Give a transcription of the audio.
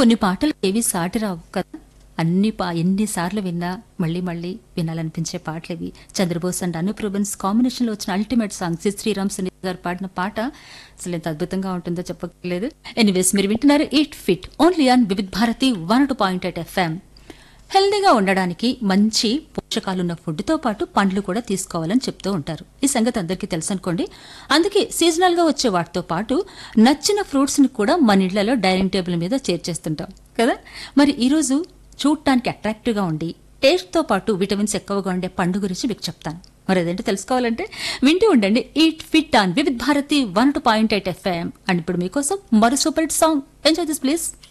కొన్ని పాటలు ఏవి సాటి రావు కదా అన్ని పా ఎన్నిసార్లు విన్నా మళ్ళీ మళ్ళీ వినాలనిపించే పాటలు ఇవి చంద్రబోస్ అండ్ అనూప్ రూబెన్స్ కాంబినేషన్లో వచ్చిన అల్టిమేట్ సాంగ్ సి శ్రీరామ్ సునీల్ గారు పాడిన పాట అసలు ఎంత అద్భుతంగా ఉంటుందో చెప్పలేదు ఎనీవేస్ మీరు వింటున్నారు eat fit only on Vividh Bharati one two point eight FM హెల్దీగా ఉండడానికి మంచి పోషకాలున్న ఫుడ్తో పాటు పండ్లు కూడా తీసుకోవాలని చెప్తూ ఉంటారు ఈ సంగతి అందరికీ తెలుసు అనుకోండి అందుకే సీజనల్ గా వచ్చే వాటితో పాటు నచ్చిన ఫ్రూట్స్ ని కూడా మన ఇళ్లలో డైనింగ్ టేబుల్ మీద చేర్చేస్తుంటాం కదా మరి ఈరోజు చూడటానికి అట్రాక్టివ్ గా ఉండి టేస్ట్ తో పాటు విటమిన్స్ ఎక్కువగా ఉండే పండు గురించి మీకు చెప్తాను మరి అదేంటో తెలుసుకోవాలంటే వింటూ ఉండండి eat fit on Vividh Bharati one two point eight FM and ఇప్పుడు మీకోసం మరో super hit song enjoy this please